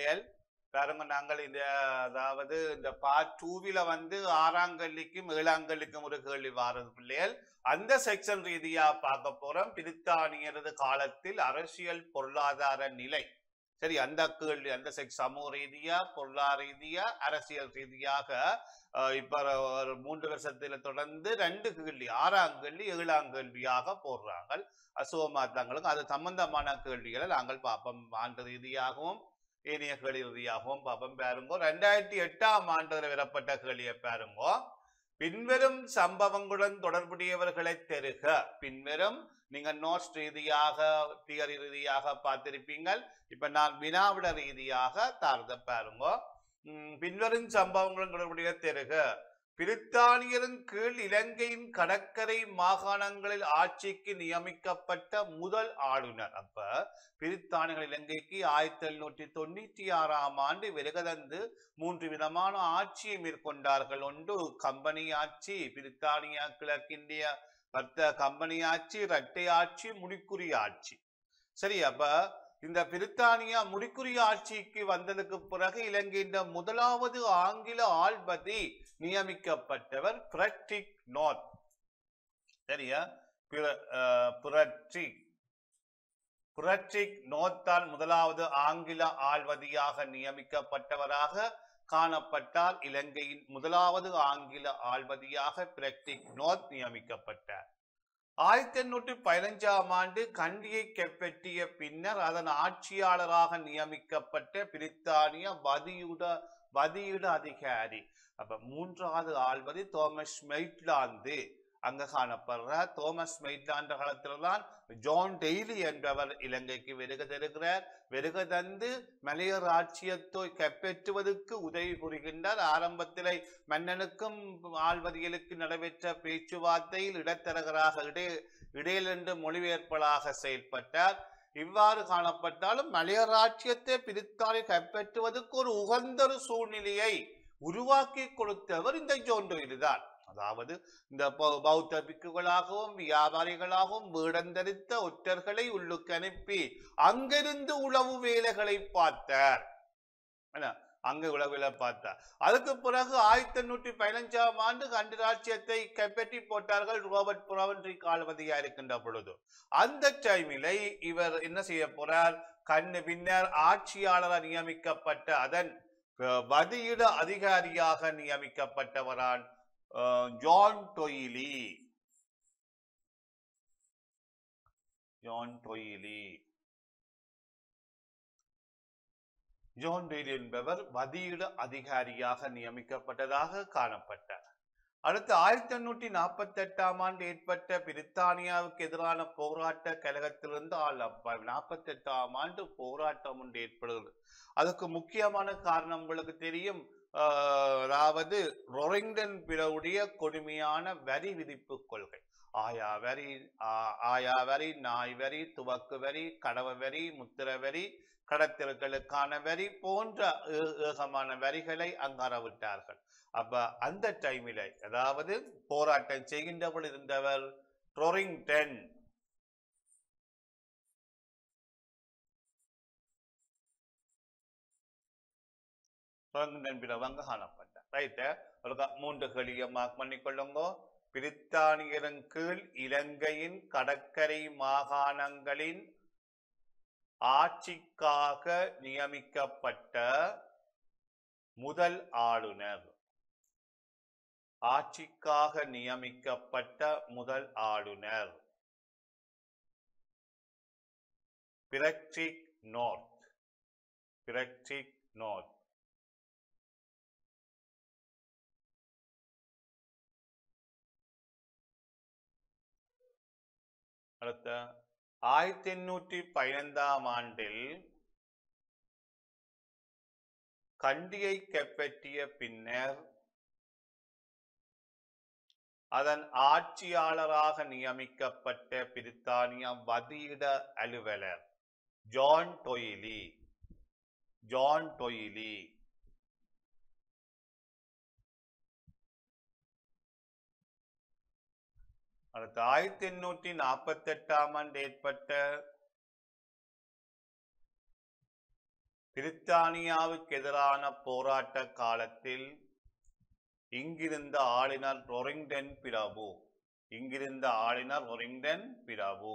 பிள்ளைகள் பாருங்க நாங்கள் இந்த அதாவது இந்த பார்ட் டூவில வந்து ஆறாம் கல்விக்கும் ஏழாம் கல்விக்கும் ஒரு கேள்வி வாரது பிள்ளைகள் அந்த செக்ஷன் ரீதியா பார்க்க போறோம் பிரித்தானியரது காலத்தில் அரசியல் பொருளாதார நிலை சரி அந்த கேள்வி அந்த செக் சமூக ரீதியா பொருளாதார ரீதியா அரசியல் ரீதியாக அஹ், இப்ப ஒரு மூன்று வருஷத்துல தொடர்ந்து ரெண்டு கேள்வி ஆறாம் கேள்வி ஏழாம் கேள்வியாக போடுறாங்க அசுவமாத்தங்களும் அது சம்பந்தமான கேள்விகளை நாங்கள் பார்ப்போம் ஆண்டு ரீதியாகவும் ஏனைய கேள்வி ரீதியாகவும் பார்ப்போம் பாருங்க ரெண்டாயிரத்தி எட்டாம் ஆண்டுல வரப்பட்ட கேள்வியை பாருங்க பின்வரும் சம்பவங்களுடன் தொடர்புடையவர்களை தெருக பின்வரும் நீங்க நோட்ஸ் ரீதியாக தியரி ரீதியாக பார்த்திருப்பீங்கள் இப்ப நான் வினாவிட ரீதியாக தாரத பாருங்க உம், பின்வரும் சம்பவங்களுடன் தொடர்புடைய தெருக பிரித்தானியரின் கீழ் இலங்கையின் கடற்கரை மாகாணங்களில் ஆட்சிக்கு நியமிக்கப்பட்ட முதல் ஆளுநர் அப்ப பிரித்தானியர்கள் இலங்கைக்கு ஆயிரத்தி எழுநூற்றி தொண்ணூற்றி ஆறாம் ஆண்டு விலகதந்து மூன்று விதமான ஆட்சியை மேற்கொண்டார்கள் ஒன்று கம்பெனி ஆட்சி பிரித்தானியா கிழக்கிந்திய வர்த்த கம்பெனி ஆட்சி இரட்டை ஆட்சி முடிக்குறி ஆட்சி சரி அப்ப இந்த பிரித்தானியா முடிக்குறி ஆட்சிக்கு வந்ததுக்கு பிறகு இலங்கையின் முதலாவது ஆங்கில ஆள்பதி நியமிக்கப்பட்டவர் பிரட்டிக் நார்த் சரியா பிர- அஹ், புரட்சிக் புரட்சிக் நோத்தான் முதலாவது ஆங்கில ஆள்வதியாக நியமிக்கப்பட்டவராக காணப்பட்டார் இலங்கையின் முதலாவது ஆங்கில ஆள்வதியாக பிரட்டிக் நோத் நியமிக்கப்பட்டார் ஆயிரத்தி எண்ணூற்றி பதினைஞ்சாம் ஆண்டு கண்டியை கைப்பற்றிய பின்னர் அதன் ஆட்சியாளராக நியமிக்கப்பட்ட பிரித்தானிய வதியுட வதியுட அதிகாரி அப்ப மூன்றாவது ஆள்வதி தோமஸ் மெய்ட்லாந்து அங்க காணப்படுற தோமஸ் மெய்ட்லாந்த காலத்தில்தான் ஜான் டெய்லி என்பவர் இலங்கைக்கு வருகை தருகிறார் வருகை தந்து மலையர் ஆட்சியத்தை கைப்பற்றுவதற்கு உதவி புரிகின்றார் ஆரம்பத்திலே மன்னனுக்கும் ஆழ்வதிகளுக்கு நடைபெற்ற பேச்சுவார்த்தையில் இடத்தரகராக இடை இடையிலென்று மொழிபெயர்ப்பலாக செயல்பட்டார் இவ்வாறு காணப்பட்டாலும் மலையர் ராட்சியத்தை பிரித்தானை கைப்பற்றுவதற்கு ஒரு உகந்த ஒரு சூழ்நிலையை உருவாக்கி கொடுத்தவர் இந்த ஜோண்டோயிலு தான் அதாவது இந்த பௌ- பௌத்த பிக்குகளாகவும் வியாபாரிகளாகவும் வீடந்தரித்த ஒற்றர்களை உள்ளுக்கு அனுப்பி அங்கிருந்து உளவு வேலைகளை பார்த்தார் என்ன அங்க உளவுல பார்த்தார் அதுக்கு பிறகு ஆயிரத்தி எண்ணூற்றி பதினஞ்சாம் ஆண்டு கண்டிராட்சியத்தை கைப்பற்றி போட்டார்கள் ரோபர்ட் புரவன்ரி கால்வதியா இருக்கின்ற பொழுது அந்த டைமிலை இவர் என்ன செய்ய போறார் கண்ணு பின்னர் ஆட்சியாளராக நியமிக்கப்பட்ட அதன் அஹ், வதியிட அதிகாரியாக நியமிக்கப்பட்டவரான் அஹ், John D'Oyly John D'Oyly John D'Oyly என்பவர் வதியிட அதிகாரியாக நியமிக்கப்பட்டதாக காணப்பட்டார் அடுத்து ஆயிரத்தி எண்ணூற்றி நாற்பத்தி எட்டாம் ஆண்டு ஏற்பட்ட பிரித்தானியாவுக்கு எதிரான போராட்ட கழகத்திலிருந்து நாற்பத்தி எட்டாம் ஆண்டு போராட்டம் ஒன்று ஏற்படுகிறது அதுக்கு முக்கியமான காரணம் உங்களுக்கு தெரியும் ஆஹ், அதாவது ரொரிங்டன் பிறவுடைய கொடுமையான வரி விதிப்பு கொள்கை ஆயா வரி ஆ- ஆயா வரி நாய் வரி துவக்கு வரி கடவ வரி முத்திர வரி கடத்தல்களுக்கான வரி போன்ற ஏ- ஏகமான வரிகளை அங்கார விட்டார்கள் அப்ப அந்த டைமில் அதாவது போராட்டம் செய்கின்றவள் இருந்தவர் ரொரிங்டன் ரொரிங்டன் பிறவங்க காணப்பட்டார் ரைட்டு ஒரு க- மூன்று களிய மார்க் பண்ணிக்கொள்ளுங்க பிரித்தானியரின் கீழ் இலங்கையின் கடற்கரை மாகாணங்களின் ஆட்சிக்காக நியமிக்கப்பட்ட முதல் ஆளுநர் ஆட்சிக்காக நியமிக்கப்பட்ட முதல் ஆளுநர் பிரக்டிக் நோர்த் பிரக்டிக் நோர்த் அடுத்த ஆயிரத்தி எண்ணூற்றி பதினைந்தாம் ஆண்டில் கண்டியை கைப்பற்றிய பின்னர் அதன் ஆட்சியாளராக நியமிக்கப்பட்ட பிரித்தானிய வதியிட அலுவலர் ஜான் டொயிலி ஜான் டொயிலி அடுத்து ஆயிரத்தி எண்ணூற்றி நாற்பத்தி எட்டாம் ஆண்டு ஏற்பட்ட பிரித்தானியாவுக்கு எதிரான போராட்ட காலத்தில் இங்கிருந்த ஆளுநர் ரொரிங்டன் பிரபு இங்கிருந்த ஆளுநர் ரொரிங்டன் பிரபு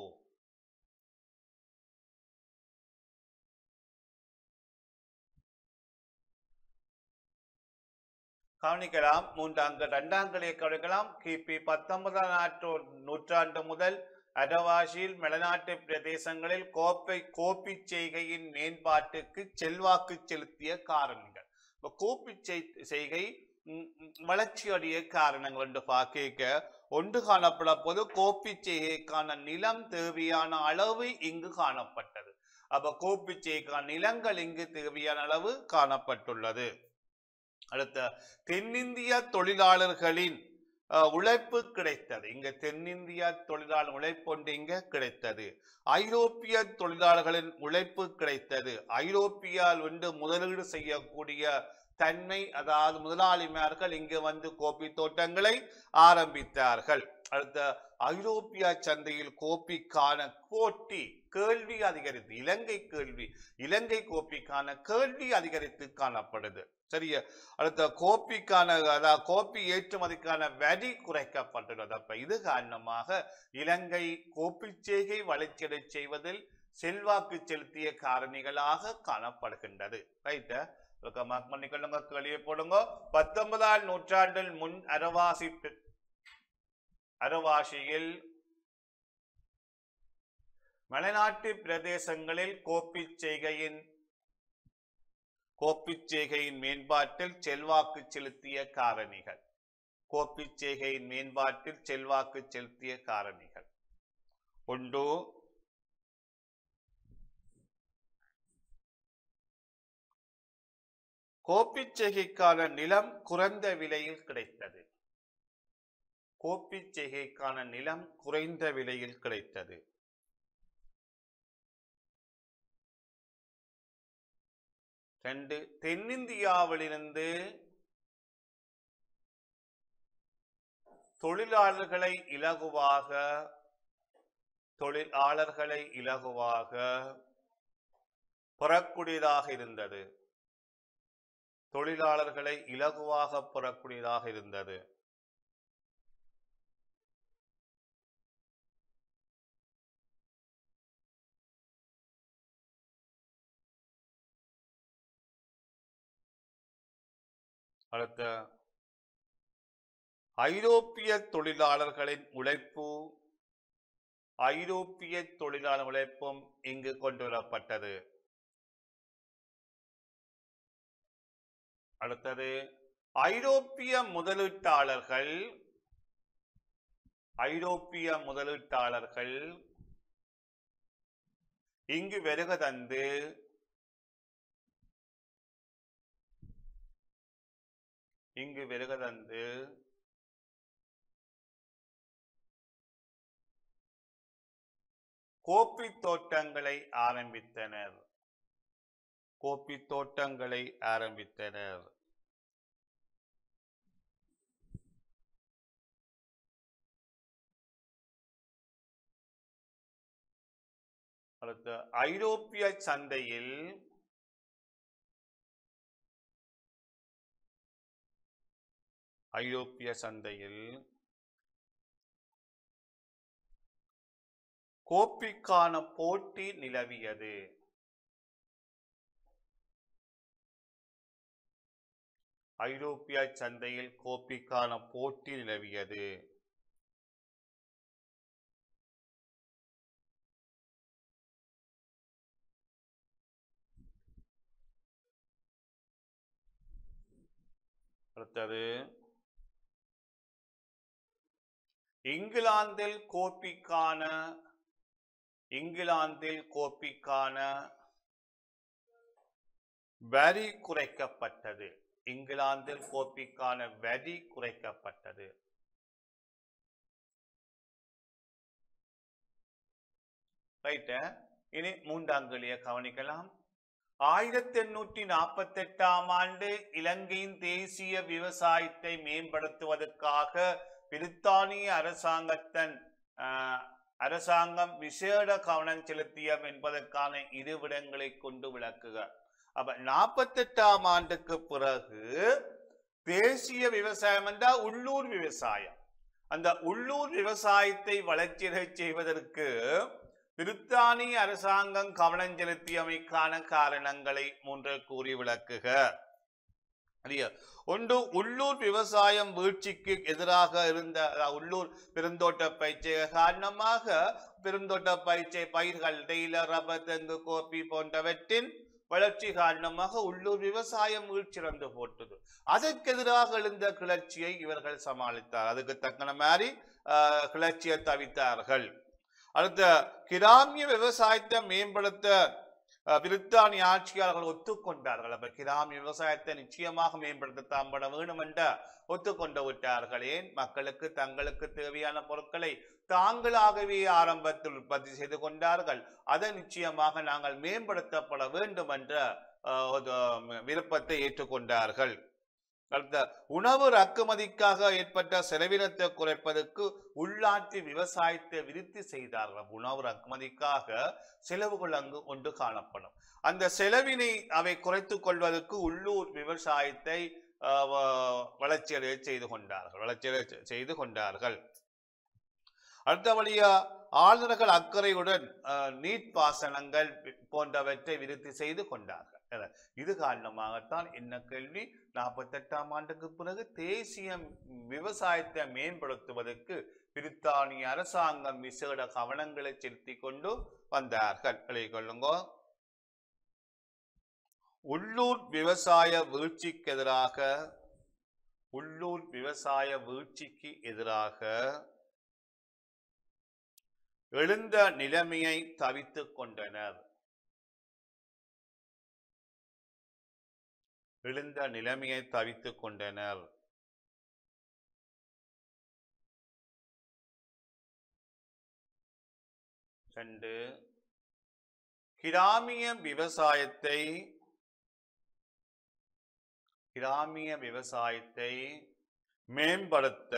கவனிக்கலாம் மூன்றாங்க இரண்டாங்களை கவனிக்கலாம் கிபி பத்தொன்பதாம் நாற்று நூற்றாண்டு முதல் அரவாசியில் மலைநாட்டு பிரதேசங்களில் கோப்பை கோப்பி செய்கையின் மேம்பாட்டுக்கு செல்வாக்கு செலுத்திய காரணங்கள் இப்ப கோப்பி செய்- செய்கை ம், ம், வளர்ச்சியடைய காரணங்கள் என்று பார்க்க ஒன்று காணப்பட போது கோப்பி செய்கைக்கான நிலம் தேவையான அளவு இங்கு காணப்பட்டது அப்ப கோப்பி செய்கைக்கான நிலங்கள் இங்கு தேவையான அளவு காணப்பட்டுள்ளது அடுத்த தென்னிந்திய தொழிலாளர்களின் அஹ், உழைப்பு கிடைத்தது இங்க தென்னிந்திய தொழிலாளர் உழைப்பு ஒன்று இங்க கிடைத்தது ஐரோப்பிய தொழிலாளர்களின் உழைப்பு கிடைத்தது ஐரோப்பியால் வந்து முதலீடு செய்யக்கூடிய தன்மை அதாவது முதலாளிமார்கள் இங்கு வந்து கோப்பி தோட்டங்களை ஆரம்பித்தார்கள் அடுத்த ஐரோப்பிய சந்தையில் கோப்பிக்கான போட்டி கேள்வி அதிகரித்து இலங்கை கேள்வி இலங்கை கோப்பிக்கான கேள்வி அதிகரித்து காணப்படுது சரியா அடுத்த கோப்பிக்கான அதாவது கோப்பி ஏற்றுமதிக்கான வரி குறைக்கப்பட்டுள்ளது அப்ப இது காரணமாக இலங்கை கோப்பி செய்கை வளர்ச்சியடை செய்வதில் செல்வாக்கு செலுத்திய காரணிகளாக காணப்படுகின்றது ரைட்டா மார்க் பண்ணிக்கொள்ளுங்க கேள்வியை போடுங்க பத்தொன்பதாம் நூற்றாண்டில் முன் அரவாசி பி- அரவாசியில் மலைநாட்டு பிரதேசங்களில் கோப்பிச் செய்கையின் கோப்பிச் செய்கையின் மேம்பாட்டில் செல்வாக்கு செலுத்திய காரணிகள் கோப்பிச் செய்கையின் மேம்பாட்டில் செல்வாக்கு செலுத்திய காரணிகள் ஒன்று கோப்பிச் செய்கைக்கான நிலம் குறைந்த விலையில் கிடைத்தது கோப்பிச் செய்கைக்கான நிலம் குறைந்த விலையில் கிடைத்தது ரெண்டு தென்னிந்தியாவிலிருந்து தொழிலாளர்களை இலகுவாக தொழிலாளர்களை இலகுவாக பெறக்கூடியதாக இருந்தது தொழிலாளர்களை இலகுவாக பெறக்கூடியதாக இருந்தது அடுத்த ஐரோப்பிய தொழிலாளர்களின் உழைப்பு ஐரோப்பிய தொழிலாளர் உழைப்பும் இங்கு கொண்டு வரப்பட்டது அடுத்தது ஐரோப்பிய முதலீட்டாளர்கள் ஐரோப்பிய முதலீட்டாளர்கள் இங்கு வருக தந்து இங்கு வருக தந்து கோப்பி தோட்டங்களை ஆரம்பித்தனர் கோப்பி தோட்டங்களை ஆரம்பித்தனர் அடுத்து ஐரோப்பிய சந்தையில் ஐரோப்பிய சந்தையில் கோப்பிக்கான போட்டி நிலவியது ஐரோப்பிய சந்தையில் கோப்பிக்கான போட்டி நிலவியது அடுத்தது இங்கிலாந்தில் கோப்பிக்கான இங்கிலாந்தில் கோப்பிக்கான வரி குறைக்கப்பட்டது இங்கிலாந்தில் கோப்பிக்கான வரி குறைக்கப்பட்டது ரைட்ட இனி மூன்றாங்கலிய கவனிக்கலாம் ஆயிரத்தி எண்ணூற்றி நாற்பத்தி எட்டாம் ஆண்டு இலங்கையின் தேசிய விவசாயத்தை மேம்படுத்துவதற்காக பிரித்தானிய அரசாங்கத்தன் ஆஹ், அரசாங்கம் விசேட கவனம் செலுத்தியம் என்பதற்கான இருவிடங்களை கொண்டு விளக்குக அப்ப நாற்பத்தெட்டாம் ஆண்டுக்கு பிறகு தேசிய விவசாயம் என்றால் உள்ளூர் விவசாயம் அந்த உள்ளூர் விவசாயத்தை வளர்ச்சியடைச் செய்வதற்கு பிரித்தானிய அரசாங்கம் கவனம் செலுத்தியமைக்கான காரணங்களை மூன்று கூறி விளக்குக சரியா? ஒன்று உள்ளூர் விவசாயம் வீழ்ச்சிக்கு எதிராக இருந்த அதாவது உள்ளூர் பெருந்தோட்ட பயிற்சி காரணமாக பெருந்தோட்ட பயிற்சி பயிர்கள் தேயிலை ரப்பர் தெங்கு கோப்பி போன்றவற்றின் வளர்ச்சி காரணமாக உள்ளூர் விவசாயம் வீழ்ச்சிறந்து போட்டது அதற்கு எதிராக எழுந்த கிளர்ச்சியை இவர்கள் சமாளித்தார் அதுக்கு தக்கன மாதிரி ஆஹ், கிளர்ச்சியை தவித்தார்கள் அடுத்த கிராமிய விவசாயத்தை மேம்படுத்த அஹ், பிரித்தானிய ஆட்சியாளர்கள் ஒத்துக்கொண்டார்கள் அப்ப கிராமிய விவசாயத்தை நிச்சயமாக மேம்படுத்த தாம்பட வேணும் என்ற ஒத்துக்கொண்டு விட்டார்கள் ஏன் மக்களுக்கு தங்களுக்கு தேவையான பொருட்களை தாங்களாகவே ஆரம்பத்தில் உற்பத்தி செய்து கொண்டார்கள் அதை நிச்சயமாக நாங்கள் மேம்படுத்தப்பட வேண்டும் என்ற அஹ், ஒரு விருப்பத்தை ஏற்றுக்கொண்டார்கள் அடுத்த உணவு இறக்குமதிக்காக ஏற்பட்ட செலவினத்தை குறைப்பதற்கு உள்நாட்டு விவசாயத்தை விருத்தி செய்தார்கள் உணவு இறக்குமதிக்காக செலவுகள் அங்கு ஒன்று காணப்படும் அந்த செலவினை அவை குறைத்துக் கொள்வதற்கு உள்ளூர் விவசாயத்தை அஹ், வ- வளர்ச்சியடைய செய்து கொண்டார்கள் வளர்ச்சியடைய செ- செய்து கொண்டார்கள் அடுத்தபடியா ஆளுநர்கள் அக்கறையுடன் அஹ், நீர்ப்பாசனங்கள் போன்றவற்றை விருத்தி செய்து கொண்டார்கள் என- இது காரணமாகத்தான் என்ன கேள்வி நாற்பத்தெட்டாம் ஆண்டுக்கு பிறகு தேசிய விவசாயத்தை மேம்படுத்துவதற்கு பிரித்தானிய அரசாங்கம் விசேட கவனங்களை செலுத்திக் கொண்டு வந்தார்கள் எழுதிக் கொள்ளுங்க உள்ளூர் விவசாய வீழ்ச்சிக்கு எதிராக உள்ளூர் விவசாய வீழ்ச்சிக்கு எதிராக எழுந்த நிலைமையை தவித்துக் கொண்டனர் எழுந்த நிலைமையை தவித்துக் கொண்டனர் ரெண்டு கிராமிய விவசாயத்தை கிராமிய விவசாயத்தை மேம்படுத்த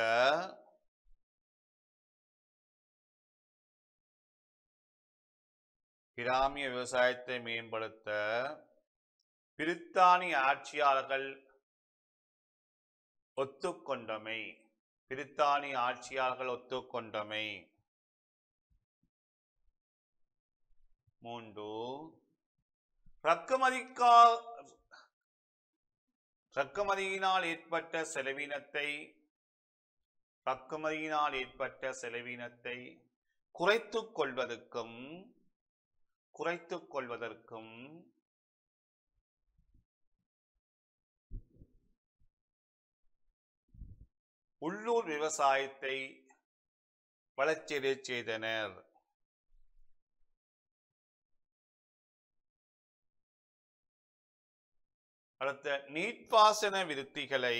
கிராமிய விவசாயத்தை மேம்படுத்த பிரித்தானிய ஆட்சியாளர்கள் ஒத்துக்கொண்டமை பிரித்தானிய ஆட்சியாளர்கள் ஒத்துக்கொண்டமை மூன்று இறக்குமதிக்கா இறக்குமதியினால் ஏற்பட்ட செலவினத்தை இறக்குமதியினால் ஏற்பட்ட செலவினத்தை குறைத்துக் கொள்வதற்கும் குறைத்துக் கொள்வதற்கும் உள்ளூர் விவசாயத்தை வளர்ச்சியடைச் செய்தனர் அடுத்த நீட்பாசன விருத்திகளை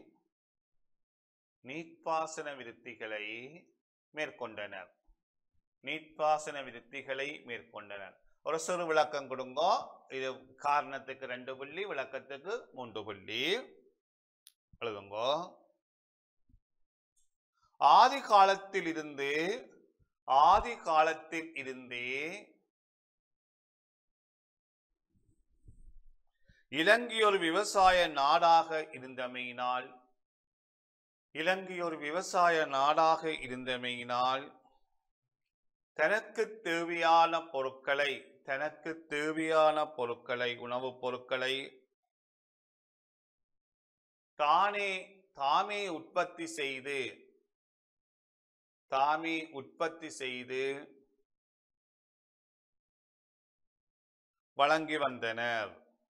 நீட்பாசன விருத்திகளை மேற்கொண்டனர் நீட்பாசன விருத்திகளை மேற்கொண்டனர் ஒரு சிறு விளக்கம் கொடுங்க இது காரணத்துக்கு ரெண்டு புள்ளி விளக்கத்துக்கு மூன்று புள்ளி எழுதுங்க ஆதி காலத்தில் இருந்து ஆதி காலத்தில் இருந்தே இலங்கை ஒரு விவசாய நாடாக இருந்தமையினால் இலங்கை ஒரு விவசாய நாடாக இருந்தமையினால் தனக்கு தேவையான பொருட்களை தனக்கு தேவையான பொருட்களை உணவுப் பொருட்களை தானே தாமே உற்பத்தி செய்து தாமே உற்பத்தி செய்து வழங்கி வந்தனர்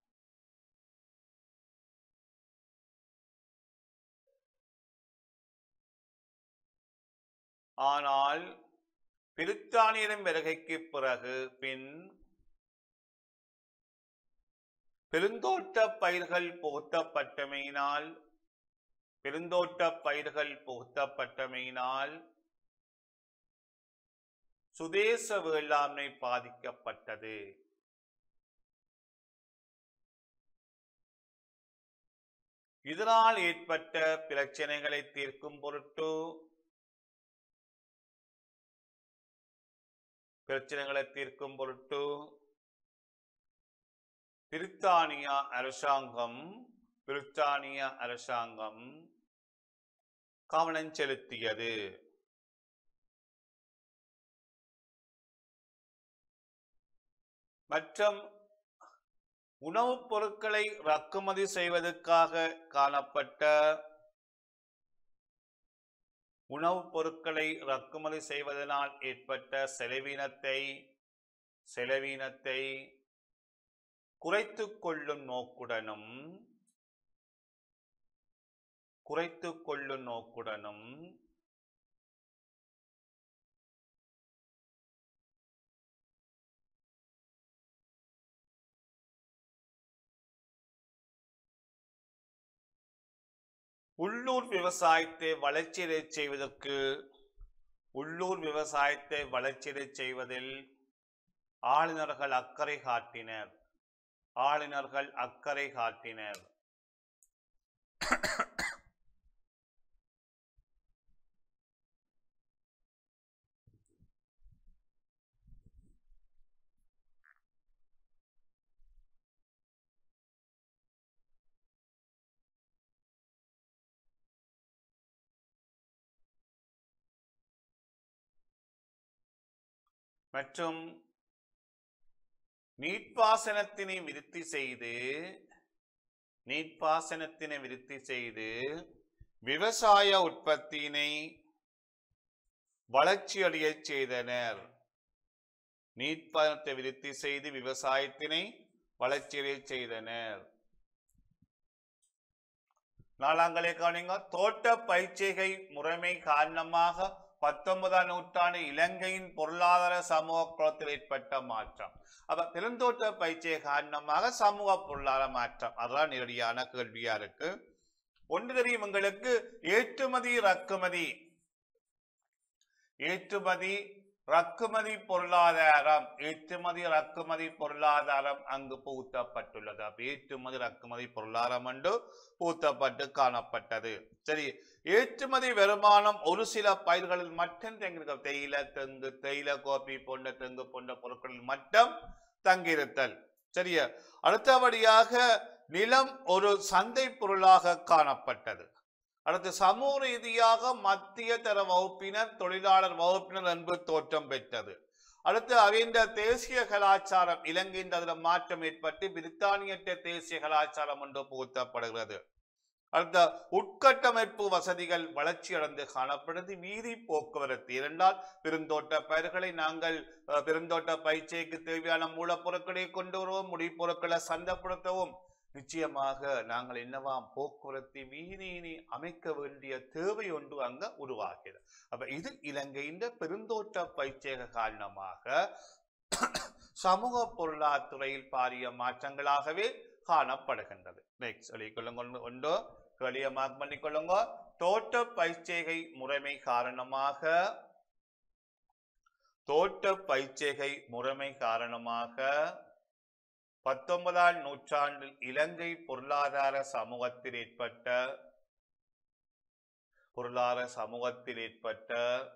ஆனால் பிரித்தானியரின் வருகைக்கு பிறகு பின் பெருந்தோட்ட பயிர்கள் புகுத்தப்பட்டமையினால் பெருந்தோட்ட பயிர்கள் புகுத்தப்பட்டமையினால் சுதேச வேளாண்மை பாதிக்கப்பட்டது இதனால் ஏற்பட்ட பிரச்சனைகளை தீர்க்கும் பொருட்டு பிரச்சனைகளை தீர்க்கும் பொருட்டு பிரித்தானிய அரசாங்கம் பிரித்தானிய அரசாங்கம் கவனம் செலுத்தியது மற்றும் உணவுப் பொருட்களை இறக்குமதி செய்வதற்காக காணப்பட்ட உணவுப் பொருட்களை இறக்குமதி செய்வதனால் ஏற்பட்ட செலவினத்தை செலவினத்தை குறைத்துக் கொள்ளும் நோக்குடனும் குறைத்துக் கொள்ளும் நோக்குடனும் உள்ளூர் விவசாயத்தை வளர்ச்சியடைச் செய்வதற்கு உள்ளூர் விவசாயத்தை வளர்ச்சியடைச் செய்வதில் ஆளுநர்கள் அக்கறை காட்டினர் ஆளுநர்கள் அக்கறை காட்டினர் மற்றும் நீட்பாசனத்தினை விருத்தி செய்து நீட்பாசனத்தினை விருத்தி செய்து விவசாய உற்பத்தியினை வளர்ச்சியடையச் செய்தனர் நீட்பாசனத்தை விருத்தி செய்து விவசாயத்தினை வளர்ச்சியடையச் செய்தனர் நாலாங்களே கவனிங்க தோட்ட பயிற்சிகை முறைமை காரணமாக பத்தொன்பதாம் நூற்றாண்டு இலங்கையின் பொருளாதார சமூக குளத்தில் ஏற்பட்ட மாற்றம் அப்ப பெருந்தோட்ட பயிற்சியை காரணமாக சமூக பொருளாதார மாற்றம் அதுதான் நேரடியான கேள்வியா இருக்கு ஒன்று தெரியும் உங்களுக்கு ஏற்றுமதி இறக்குமதி ஏற்றுமதி இறக்குமதி பொருளாதாரம் ஏற்றுமதி இறக்குமதி பொருளாதாரம் அங்கு பூத்தப்பட்டுள்ளது அப்ப ஏற்றுமதி இறக்குமதி பொருளாதாரம் என்று பூத்தப்பட்டு காணப்பட்டது சரி ஏற்றுமதி வருமானம் ஒரு சில பயிர்களில் மட்டும் தங்கியிருக்க தேயிலை தெங்கு தேயிலை கோப்பி போன்ற தெங்கு போன்ற பொருட்களில் மட்டும் தங்கியிருத்தல் சரியா அடுத்தபடியாக நிலம் ஒரு சந்தை பொருளாக காணப்பட்டது அடுத்து சமூக ரீதியாக மத்திய தர வகுப்பினர் தொழிலாளர் வகுப்பினர் என்பது தோற்றம் பெற்றது அடுத்து அவைந்த தேசிய கலாச்சாரம் இலங்கையின் அதில் மாற்றம் ஏற்பட்டு பிரித்தானியற்ற தேசிய கலாச்சாரம் ஒன்று புகுத்தப்படுகிறது அடுத்த உட்கட்டமைப்பு வசதிகள் வளர்ச்சியடைந்து காணப்படுது வீதி போக்குவரத்து இரண்டால் பெருந்தோட்ட பயிர்களை நாங்கள் அஹ், பெருந்தோட்ட பயிற்சிக்கு தேவையான மூலப்பொருட்களை கொண்டு வருவோம் முடிப்பொருட்களை சந்தைப்படுத்தவும் நிச்சயமாக நாங்கள் என்னவாம் போக்குவரத்து வீதியினை அமைக்க வேண்டிய தேவை ஒன்று அங்க உருவாகிறது அப்ப இது இலங்கையின் பெருந்தோட்ட பயிற்சியக காரணமாக சமூக பொருளாதாரத்துறையில் பாரிய மாற்றங்களாகவே காணப்படுகின்றது நெக்ஸ்ட் சொல்லிக்கொள்ளுங்க ஒன்று வெளிய மார்க் பண்ணிக்கொள்ளுங்க தோட்ட பயிற்சிகை முறைமை காரணமாக தோட்ட பயிற்சிகை முறைமை காரணமாக பத்தொன்பதாம் நூற்றாண்டில் இலங்கை பொருளாதார சமூகத்தில் ஏற்பட்ட பொருளாதார சமூகத்தில் ஏற்பட்ட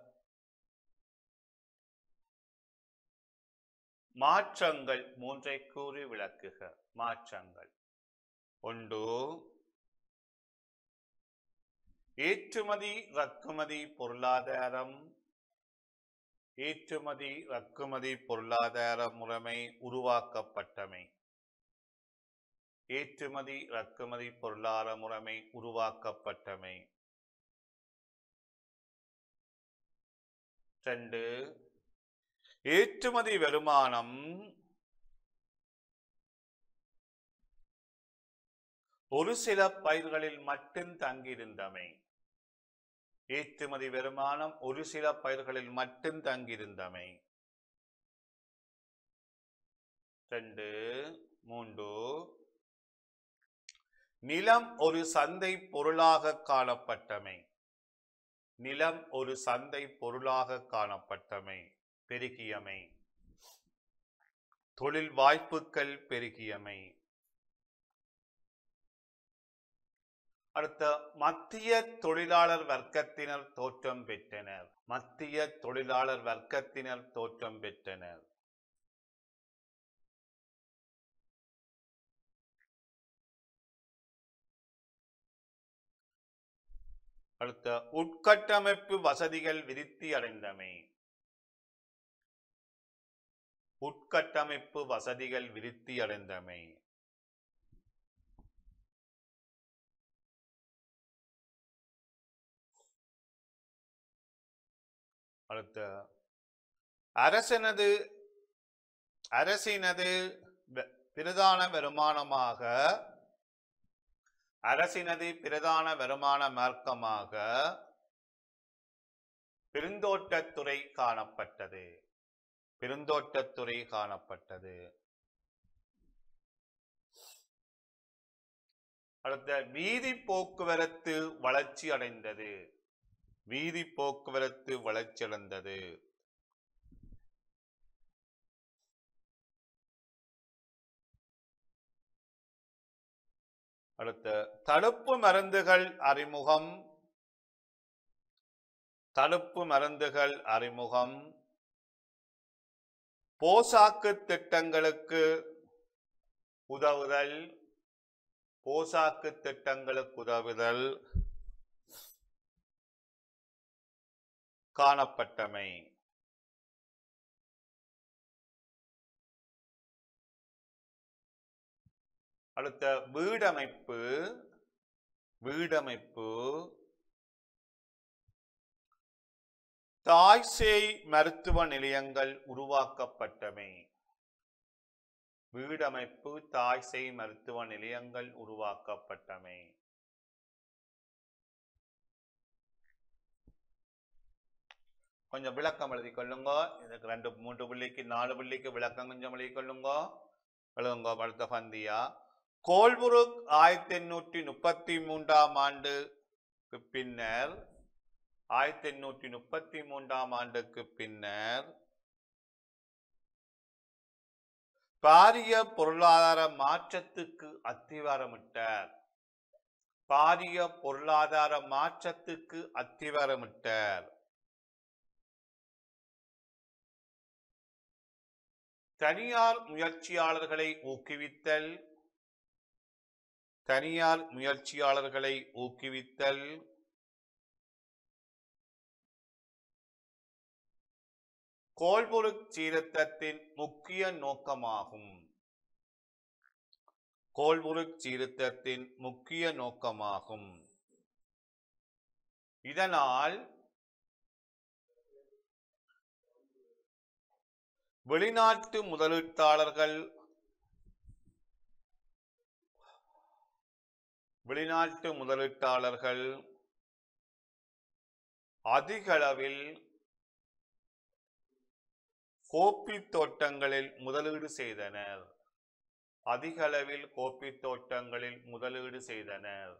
மாற்றங்கள் மூன்றை கூறி விளக்குக மாற்றங்கள் ஒன்று ஏற்றுமதி இறக்குமதி பொருளாதாரம் ஏற்றுமதி இறக்குமதி பொருளாதார முறைமை உருவாக்கப்பட்டமை ஏற்றுமதி இறக்குமதி பொருளாதார முறைமை உருவாக்கப்பட்டமை ரெண்டு ஏற்றுமதி வருமானம் ஒரு சில பயிர்களில் மட்டும் தங்கியிருந்தமை ஏற்றுமதி வருமானம் ஒரு சில பயிர்களில் மட்டும் தங்கியிருந்தமை ரெண்டு மூன்று நிலம் ஒரு சந்தை பொருளாக காணப்பட்டமை நிலம் ஒரு சந்தை பொருளாக காணப்பட்டமை பெருகியமை தொழில் வாய்ப்புகள் பெருகியமை அடுத்த மத்திய தொழிலாளர் வர்க்கத்தினர் தோற்றம் பெற்றனர் மத்திய தொழிலாளர் வர்க்கத்தினர் தோற்றம் பெற்றனர் அடுத்த உட்கட்டமைப்பு வசதிகள் விருத்தி அடைந்தமை உட்கட்டமைப்பு வசதிகள் விருத்தி அடைந்தமை அடுத்த அரசனது அரசினது வ- பிரதான வருமானமாக அரசினது பிரதான வருமான மார்க்கமாக பெருந்தோட்டத்துறை காணப்பட்டது பெருந்தோட்டத்துறை காணப்பட்டது அடுத்த வீதி போக்குவரத்து வளர்ச்சி அடைந்தது வீதி போக்குவரத்து வளர்ச்சி அடைந்தது அடுத்த தடுப்பு மருந்துகள் அறிமுகம் தடுப்பு மருந்துகள் அறிமுகம் போசாக்கு திட்டங்களுக்கு உதவுதல் போசாக்கு திட்டங்களுக்கு உதவுதல் காணப்பட்டமை அடுத்த வீடமைப்பு வீடமைப்பு தாய்சேய் மருத்துவ நிலையங்கள் உருவாக்கப்பட்டமை வீடமைப்பு தாய்சேய் மருத்துவ நிலையங்கள் உருவாக்கப்பட்டமை கொஞ்சம் விளக்கம் எழுதி கொள்ளுங்க இதுக்கு ரெண்டு மூன்று புள்ளிக்கு நாலு புள்ளிக்கு விளக்கம் கொஞ்சம் எழுதி கொள்ளுங்க எழுதுங்க அடுத்த பந்தியா கோல்புருக் ஆயிரத்தி எண்ணூற்றி முப்பத்தி மூன்றாம் ஆண்டுக்கு பின்னர் ஆயிரத்தி எண்ணூற்றி முப்பத்தி மூன்றாம் ஆண்டுக்கு பின்னர் பாரிய பொருளாதார மாற்றத்துக்கு அத்திவாரமிட்டார் பாரிய பொருளாதார மாற்றத்துக்கு அத்திவாரமிட்டார் தனியார் முயற்சியாளர்களை ஊக்குவித்தல் தனியார் முயற்சியாளர்களை ஊக்குவித்தல் கோல்புருக் சீர்திருத்தத்தின் முக்கிய நோக்கமாகும் கோல்புருக் சீர்திருத்தத்தின் முக்கிய நோக்கமாகும் இதனால் வெளிநாட்டு முதலீட்டாளர்கள் வெளிநாட்டு முதலீட்டாளர்கள் அதிகளவில் கோப்பி தோட்டங்களில் முதலீடு செய்தனர் அதிகளவில் கோப்பி தோட்டங்களில் முதலீடு செய்தனர்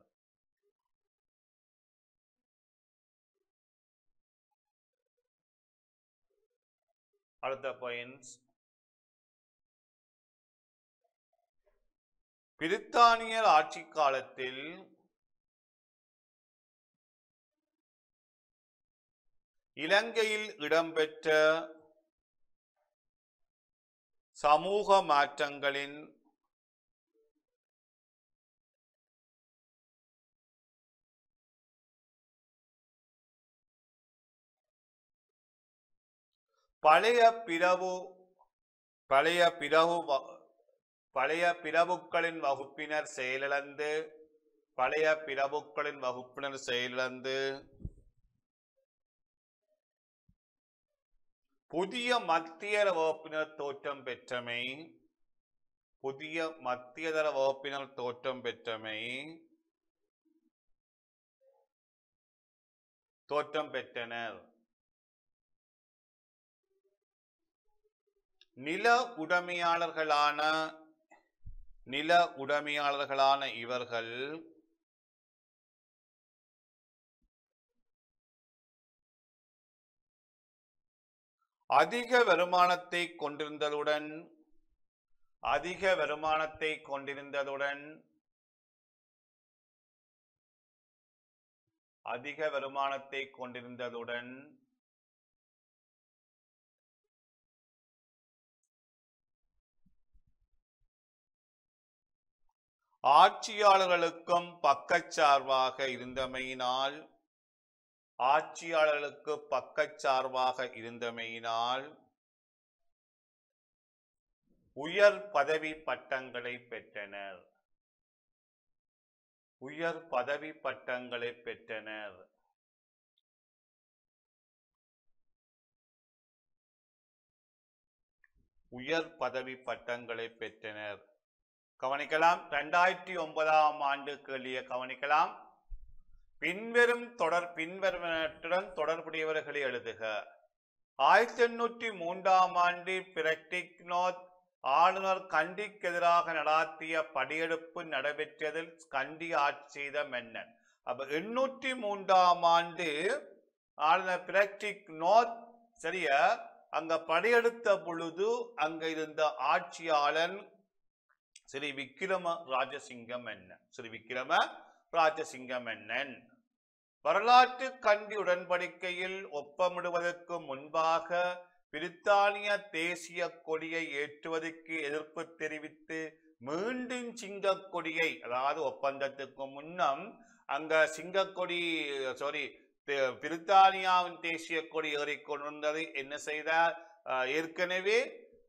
அடுத்த பாயிண்ட்ஸ் பிரித்தானியர் ஆட்சி காலத்தில் இலங்கையில் இடம்பெற்ற சமூக மாற்றங்களின் பழைய பிறவு பழைய பிறவு வ- பழைய பிரபுக்களின் வகுப்பினர் செயலிழந்து பழைய பிரபுக்களின் வகுப்பினர் செயலிழந்து புதிய மத்தியர வகுப்பினர் தோற்றம் பெற்றமை புதிய மத்தியதர வகுப்பினர் தோற்றம் பெற்றமை தோற்றம் பெற்றனர் நில உடைமையாளர்களான நில உடைமையாளர்களான இவர்கள் அதிக வருமானத்தை கொண்டிருந்ததுடன் அதிக வருமானத்தை கொண்டிருந்ததுடன் அதிக வருமானத்தை கொண்டிருந்ததுடன் ஆட்சியாளர்களுக்கும் பக்கச்சார்பாக இருந்தமையினால் ஆட்சியாளர்களுக்கு பக்கச்சார்பாக இருந்தமையினால் உயர் பதவி பட்டங்களை பெற்றனர் உயர் பதவி பட்டங்களை பெற்றனர் உயர் பதவி பட்டங்களை பெற்றனர் கவனிக்கலாம் இரண்டாயிரத்தி ஒன்பதாம் ஆண்டு கேள்வியை கவனிக்கலாம் பின்வரும் தொடர் பின்வருவனத்துடன் தொடர்புடையவர்களை எழுதுக ஆயிரத்தி எண்ணூற்றி மூன்றாம் ஆண்டு பிரக்டிக்னோத் ஆளுநர் கண்டிக்கு எதிராக நடாத்திய படையெடுப்பு நடைபெற்றதில் கண்டி ஆட்சி செய்த மன்னன் அப்ப எண்ணூற்றி மூன்றாம் ஆண்டு ஆளுநர் பிரக்டிக் நோத் சரியா அங்க படையெடுத்த பொழுது அங்க இருந்த ஆட்சியாளன் ஸ்ரீ விக்கிரம ராஜசிங்க மன்னன் ஸ்ரீ விக்கிரம ராஜசிங்க மன்னன் வரலாற்று கண்டி உடன்படிக்கையில் ஒப்பமிடுவதற்கு முன்பாக பிரித்தானிய தேசிய கொடியை ஏற்றுவதற்கு எதிர்ப்பு தெரிவித்து மீண்டும் சிங்க கொடியை அதாவது ஒப்பந்தத்துக்கு முன்னம் அங்க சிங்கக்கொடி சாரி பிரித்தானியாவின் தேசிய கொடி ஏறிக்கொண்டிருந்தது என்ன செய்தார் அஹ், ஏற்கனவே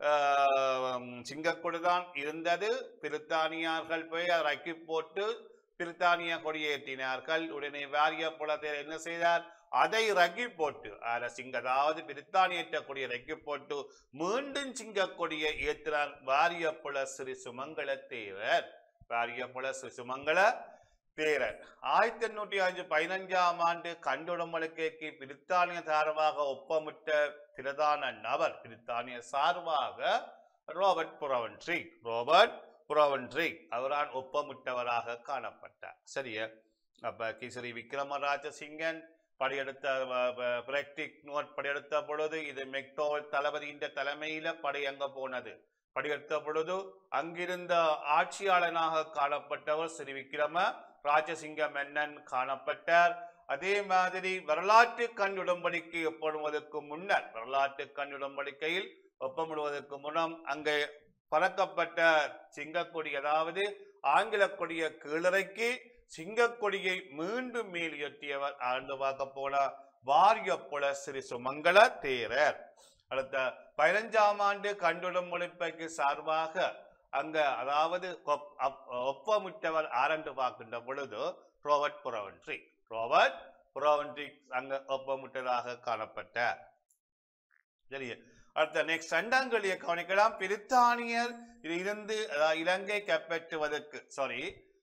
சிங்கக்கொடி தான் இருந்தது பிரித்தானியர்கள் போய் அதை ரக்கி போட்டு பிரித்தானிய கொடியேற்றினார்கள் உடனே வாரிய புலத்தில் என்ன செய்தார் அதை ரகி போட்டு அத சிங்க அதாவது பிரித்தானியற்ற கொடியை ரக்கி போட்டு மீண்டும் சிங்க கொடியை ஏற்றினார் வாரிய புல ஸ்ரீ சுமங்கல தேவர் வாரிய புல ஸ்ரீ சுமங்கல தேரர் ஆயிரத்தி எண்ணூற்றி அஞ்சு பதினஞ்சாம் ஆண்டு கண்டுடம்பலுக்கு பிரித்தானிய சார்பாக ஒப்பமிட்ட பிரதான நபர் பிரித்தானிய சார்பாக ரோபர்ட் புரவன்ட்ரி ரோபர்ட் புரவன்ட்ரி அவரால் ஒப்பமிட்டவராக காணப்பட்டார் சரியா அப்ப கிசரி விக்ரமராஜ சிங்கன் படையெடுத்த பிராக்டிக் நோட் படையெடுத்த பொழுது இது மெக்டோவல் தளபதியின் தலைமையில படை அங்க போனது படையெடுத்த பொழுது அங்கிருந்த ஆட்சியாளனாக காணப்பட்டவர் ஸ்ரீ விக்ரம ராஜசிங்க மன்னன் காணப்பட்டார் அதே மாதிரி வரலாற்று கண் உடன்படிக்கை ஒப்பிடுவதற்கு முன்னர் வரலாற்று கண் உடன்படிக்கையில் ஒப்பமிடுவதற்கு முன்னம் அங்கே பறக்கப்பட்ட சிங்கக்கொடி அதாவது ஆங்கில கொடிய கீழறைக்கு சிங்கக்கொடியை மீண்டும் மேல் உயர்த்தியவர் ஆண்டு பார்க்க போன வாரியப்புல ஸ்ரீ சுமங்கல தேரர் அடுத்த பதினஞ்சாம் ஆண்டு கண்டுடம் முடிப்பைக்கு சார்பாக அங்க அதாவது கொப்- அப்- ஒப்பமிட்டவர் ஆரண்டு பார்க்கின்ற பொழுது ரோபர்ட் புரவன்ட்ரி ரோபர்ட் புரவன்ட்ரி அங்க ஒப்பமிட்டதாக காணப்பட்டார் சரி அடுத்த நெக்ஸ்ட் ரெண்டாங்கலியை கவனிக்கலாம் பிரித்தானியர் இருந்து அதாவது இலங்கை கைப்பற்றுவதற்கு சாரி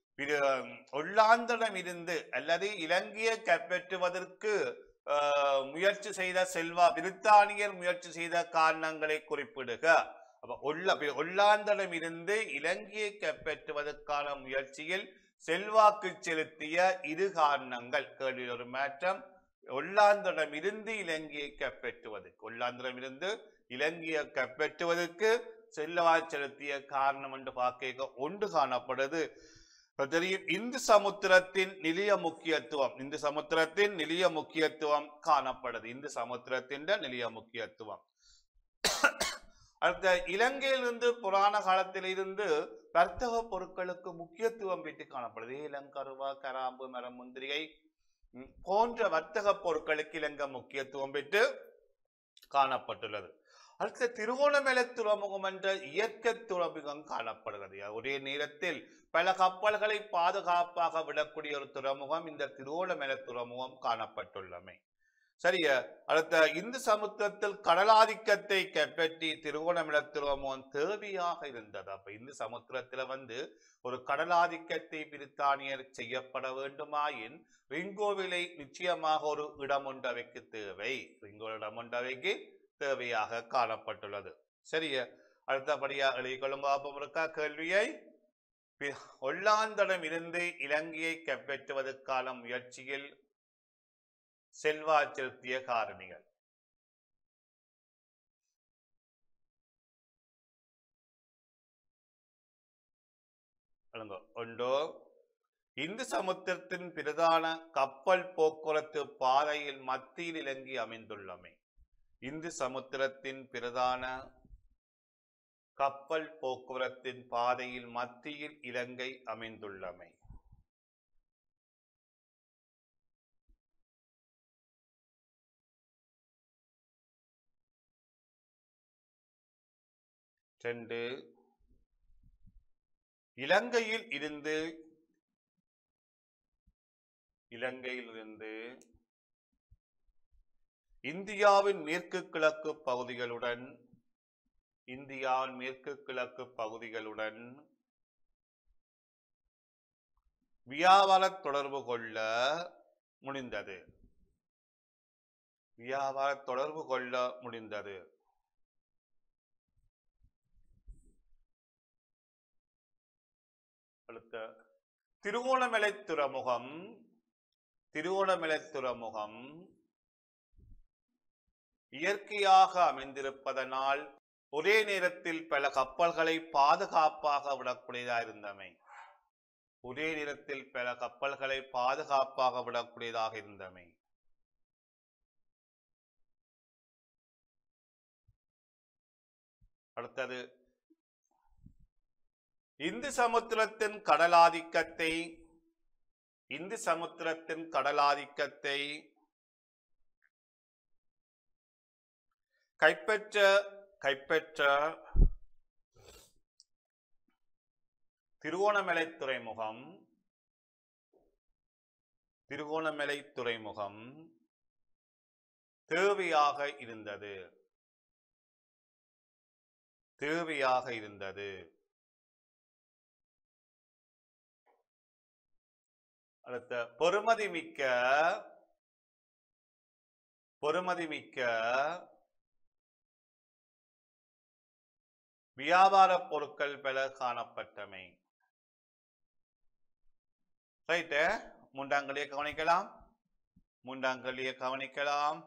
ஒல்லாந்தடம் இருந்து அல்லது இலங்கையை கைப்பற்றுவதற்கு ஆஹ், முயற்சி செய்த செல்வா பிரித்தானியர் முயற்சி செய்த காரணங்களை குறிப்பிடுக அப்ப ஒல்ல ஒல்லாந்தடம் இருந்து இலங்கையை கைப்பற்றுவதற்கான முயற்சியில் செல்வாக்கு செலுத்திய இரு காரணங்கள் கேள்வியில் ஒரு மாற்றம் ஒல்லாந்தடம் இருந்து இலங்கையை கைப்பற்றுவதற்கு ஒல்லாந்தடம் இருந்து இலங்கையை கைப்பற்றுவதற்கு செல்வா செலுத்திய காரணம் என்று பார்க்க ஒன்று காணப்படுது இப்ப தெரியும் இந்து சமுத்திரத்தின் நிலைய முக்கியத்துவம் இந்து சமுத்திரத்தின் நிலைய முக்கியத்துவம் காணப்படுது இந்து சமுத்திரத்தின் நிலைய முக்கியத்துவம் அடுத்த இலங்கையிலிருந்து புராண காலத்திலிருந்து வர்த்தக பொருட்களுக்கு முக்கியத்துவம் பெற்று காணப்படுது இளங்கருவா கராம்பு மரம் முந்திரிகை ம், போன்ற வர்த்தக பொருட்களுக்கு இலங்கை முக்கியத்துவம் பெற்று காணப்பட்டுள்ளது அடுத்த திருவோணமலை துறைமுகம் என்ற இயற்கை துறைமுகம் காணப்படுகிறது ஒரே நேரத்தில் பல கப்பல்களை பாதுகாப்பாக விடக்கூடிய ஒரு துறைமுகம் இந்த திருவோணமலை துறைமுகம் காணப்பட்டுள்ளமை சரியா அடுத்த இந்து சமுத்திரத்தில் கடலாதிக்கத்தை கைப்பற்றி திருவோணமலை துறைமுகம் தேவையாக இருந்தது அப்ப இந்து சமுத்திரத்துல வந்து ஒரு கடலாதிக்கத்தை பிரித்தானியர் செய்யப்பட வேண்டுமாயின் ரிங்கோவிலை நிச்சயமாக ஒரு இடம் ஒன்றவைக்கு தேவை ரிங்கோ இடம் ஒன்றவைக்கு தேவையாக காணப்பட்டுள்ளது சரியா அடுத்தபடியா எழுதிக்கொள்ளும் பாப்பம் இருக்கா கேள்வியை பி- ஒல்லாந்தடம் இருந்து இலங்கையை கைப்பற்றுவதற்கான முயற்சியில் செல்வா செலுத்திய காரணிகள் சொல்லுங்க. ஒன்று இந்து சமுத்திரத்தின் பிரதான கப்பல் போக்குவரத்து பாதையில் மத்தியில் இலங்கை அமைந்துள்ளமை இந்து சமுத்திரத்தின் பிரதான கப்பல் போக்குவரத்தின் பாதையில் மத்தியில் இலங்கை அமைந்துள்ளமை ரெண்டு இலங்கையில் இருந்து இலங்கையில் இருந்து இந்தியாவின் மேற்கு கிழக்கு பகுதிகளுடன் இந்தியாவின் மேற்கு கிழக்கு பகுதிகளுடன் வியாபார தொடர்பு கொள்ள முடிந்தது வியாபார தொடர்பு கொள்ள முடிந்தது அடுத்த திருவோணமலை துறைமுகம் திருவோணமலை துறைமுகம் இயற்கையாக அமைந்திருப்பதனால் ஒரே நேரத்தில் பல கப்பல்களை பாதுகாப்பாக விடக்கூடியதா இருந்தமை ஒரே நேரத்தில் பல கப்பல்களை பாதுகாப்பாக விடக்கூடியதாக இருந்தமை அடுத்தது இந்து சமுத்திரத்தின் கடலாதிக்கத்தை இந்து சமுத்திரத்தின் கடலாதிக்கத்தை கைப்பற்ற கைப்பற்ற திருவோணமலை துறைமுகம் திருவோணமலை துறைமுகம் தேவையாக இருந்தது தேவையாக இருந்தது அடுத்த பொறுமதி மிக்க பொறுமதி மிக்க வியாபார பொருட்கள் பல காணப்பட்டமை ரைட்டு மூன்றாங்கலியை கவனிக்கலாம் மூன்றாங்கலியை கவனிக்கலாம்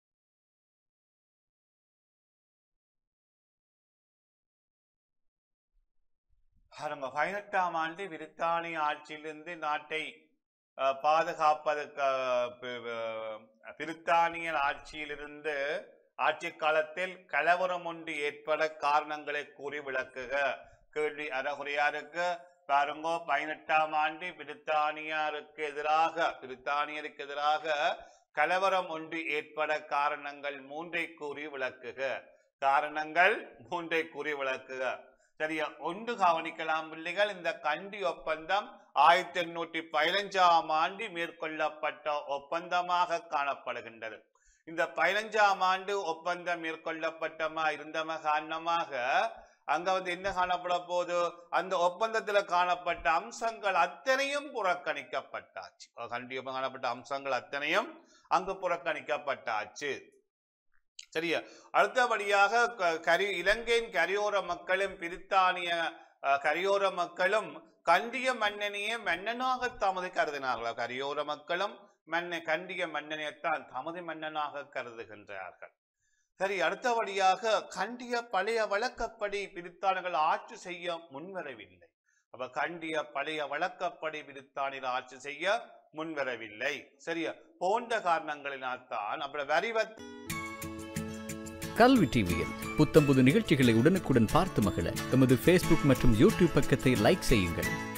பாருங்க பதினெட்டாம் ஆண்டு விரித்தானி ஆட்சியிலிருந்து நாட்டை அஹ், பாதுகாப்பதற்கு அஹ், பி- அஹ், பிரித்தானியர் ஆட்சியிலிருந்து ஆட்சி காலத்தில் கலவரம் ஒன்று ஏற்பட காரணங்களை கூறி விளக்குக கேள்வி அறகுறையா இருக்கு பாருங்க பதினெட்டாம் ஆண்டு பிரித்தானியருக்கு எதிராக பிரித்தானியருக்கு எதிராக கலவரம் ஒன்று ஏற்பட காரணங்கள் மூன்றை கூறி விளக்குக காரணங்கள் மூன்றை கூறி விளக்குக சரியா ஒன்று கவனிக்கலாம் பிள்ளைகள் இந்த கண்டி ஒப்பந்தம் ஆயிரத்தி எண்ணூற்றி பதினைஞ்சாம் ஆண்டு மேற்கொள்ளப்பட்ட ஒப்பந்தமாக காணப்படுகின்றது இந்த பதினைஞ்சாம் ஆண்டு ஒப்பந்தம் மேற்கொள்ளப்பட்டமா இருந்தம காரணமாக அங்க வந்து என்ன காணப்பட போது அந்த ஒப்பந்தத்துல காணப்பட்ட அம்சங்கள் அத்தனையும் புறக்கணிக்கப்பட்டாச்சு கண்டிப்பா காணப்பட்ட அம்சங்கள் அத்தனையும் அங்கு புறக்கணிக்கப்பட்டாச்சு சரியா அடுத்தபடியாக க- கரி இலங்கையின் கரையோர மக்களும் பிரித்தானிய அஹ், கரையோர மக்களும் கண்டிய மன்னனையே மன்னனாக தமது கருதினார்கள் கரையோர மக்களும் மன்ன கண்டிய மன்னனையத்தான் தமது மன்னனாக கருதுகின்றார்கள் சரி அடுத்தபடியாக கண்டிய பழைய வழக்கப்படி பிரித்தானிகள் ஆட்சி செய்ய முன்வரவில்லை அப்ப கண்டிய பழைய வழக்கப்படி பிரித்தானியர் ஆட்சி செய்ய முன்வரவில்லை சரியா போன்ற காரணங்களினால் தான் அப்புறம் வரிவத் கல்வி டிவியில் புத்தம்புது நிகழ்ச்சிகளை உடனுக்குடன் பார்த்து மகிழ எமது ஃபேஸ்புக் மற்றும் யூடியூப் பக்கத்தை லைக் செய்யுங்கள்